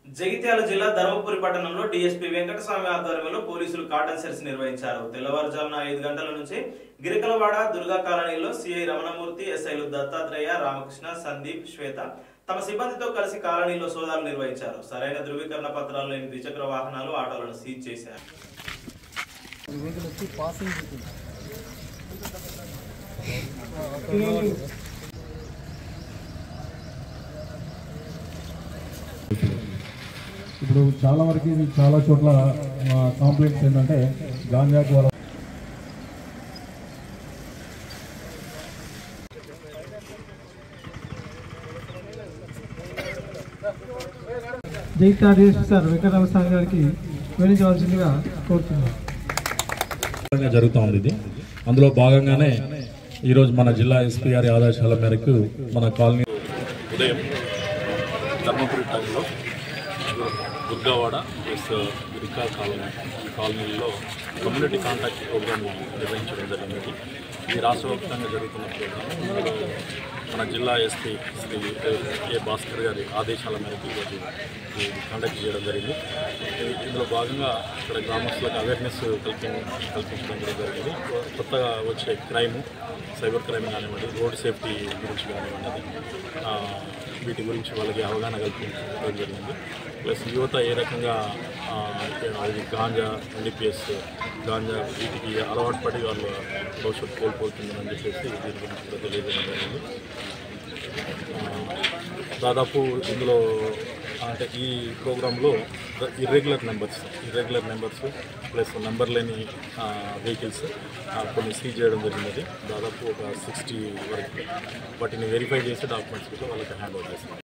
జగిత్యాల జిల్లా ధర్మపురి పట్టణంలో డీఎస్పీ వెంకటస్వామి ఆధ్వర్యంలో పోలీసులు కాటన్ సెల్స్ నిర్వహించారు తెల్లవారుజామున ఐదు గంటల నుంచి గిరికలవాడ దుర్గా కాలనీలో సిఐ రమణమూర్తి ఎస్ఐలు దత్తాత్రేయ రామకృష్ణ సందీప్ శ్వేత తమ సిబ్బందితో కలిసి కాలనీలో సోదాలు నిర్వహించారు సరైన ధృవీకరణ పత్రాలు లేని ద్విచక్ర వాహనాలు ఆటోలను సీజ్ చేశారు వెహికల్ వచ్చి పాసింగ్ ఉంటుంది ఇప్పుడు చాలా వరకు ఇది చాలా చోట్ల కాంప్లైంట్స్ ఏంటంటే గాంజాకు వల్ల జైతా డిఎస్పీ సార్ వెంకటరామస్వామి గారికి వివరించవలసిందిగా కోరుతున్నాను విధంగా జరుగుతూ ఉంది ఇది అందులో భాగంగానే ఈరోజు మన జిల్లా ఎస్పీ గారి ఆదేశాల మేరకు మన కాలనీ ఉదయం ధర్మపురి టౌన్లో దుర్గావాడ ప్లస్ రికా కాలనీ ఈ కాలనీలో కమ్యూనిటీ కాంటాక్ట్ ప్రోగ్రామ్ నిర్వహించడం జరిగింది ఇది రాష్ట్ర వ్యాప్తంగా జరుగుతున్న ప్రోగ్రామ్ ఇందులో మన జిల్లా ఎస్పీ శ్రీ ఏ భాస్కర్ గారి ఆదేశాల మేరకు ఈరోజు ఇది కండక్ట్ చేయడం జరిగింది ఇది- ఇందులో భాగంగా ఇక్కడ గ్రామస్తులకు అవేర్నెస్ కల్పి కల్పించడం కూడా జరిగింది కొత్తగా వచ్చే క్రైమ్ సైబర్ క్రైమ్ కానివ్వండి రోడ్ సేఫ్టీ గురించి కానివ్వండి అది, ఆ, వీటి గురించి వాళ్ళకి అవగాహన కల్పించడం జరిగింది ప్లస్ యువత ఏ రకంగా ఆ, అది గాంజా ఎన్డీపీఎస్ గాంజా వీటికి అలవాటు పడి వాళ్ళ భవిష్యత్తు కోల్పోతుందని చెప్పేసి దీని గురించి కూడా తెలియజేయడం జరిగింది దాదాపు ఇందులో అంటే ఈ ప్రోగ్రాంలో irregular numbers irregular numbers plus number లేని వెహికల్స్ కొన్ని సీజ్ చేయడం జరిగినది దాదాపు ఒక సిక్స్టీ వరకు వాటిని వెరిఫై చేసి డాక్యుమెంట్స్ కూడా వాళ్ళకి హ్యాండ్ ఓవర్ చేస్తాం